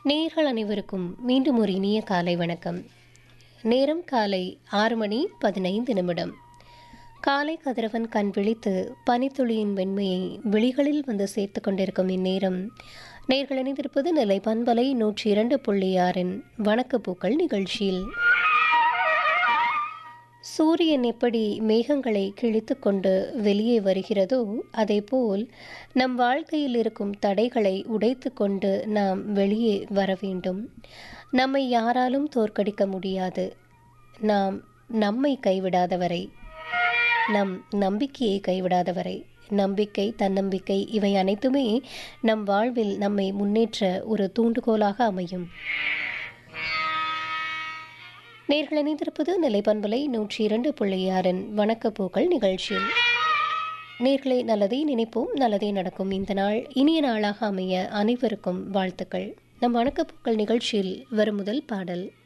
நேயர்கள் அனைவருக்கும் மீண்டும் ஒரு இனிய காலை வணக்கம் நேரம் காலை ஆறு மணி பதினைந்து நிமிடம் காலை கதிரவன் கண் விழித்து பனித்துளியின் வெண்மையை விழிகளில் வந்து சேர்த்து கொண்டிருக்கும் இந்நேரம் நேர்கள் இணைந்திருப்பது நிலை பண்பலை நூற்றி இரண்டு புள்ளி ஆறின் வணக்கப்பூக்கள் நிகழ்ச்சியில் சூரியன் எப்படி மேகங்களை கிழித்து கொண்டு வெளியே வருகிறதோ அதேபோல் நம் வாழ்க்கையில் இருக்கும் தடைகளை உடைத்து கொண்டு நாம் வெளியே வர வேண்டும் நம்மை யாராலும் தோற்கடிக்க முடியாது நாம் நம்மை கைவிடாதவரை நம் நம்பிக்கையை கைவிடாதவரை நம்பிக்கை தன்னம்பிக்கை இவை அனைத்துமே நம் வாழ்வில் நம்மை முன்னேற்ற ஒரு தூண்டுகோலாக அமையும் நேர்கள் இணைந்திருப்பது நிலைப்பண்பலை நூற்றி இரண்டு புள்ளி ஆறின் வணக்கப்பூக்கள் நிகழ்ச்சியில் நேர்களை நல்லதே நினைப்போம் நல்லதே நடக்கும் இந்த நாள் இனிய நாளாக அமைய அனைவருக்கும் வாழ்த்துக்கள் நம் வணக்கப்பூக்கள் நிகழ்ச்சியில் வரும் முதல் பாடல்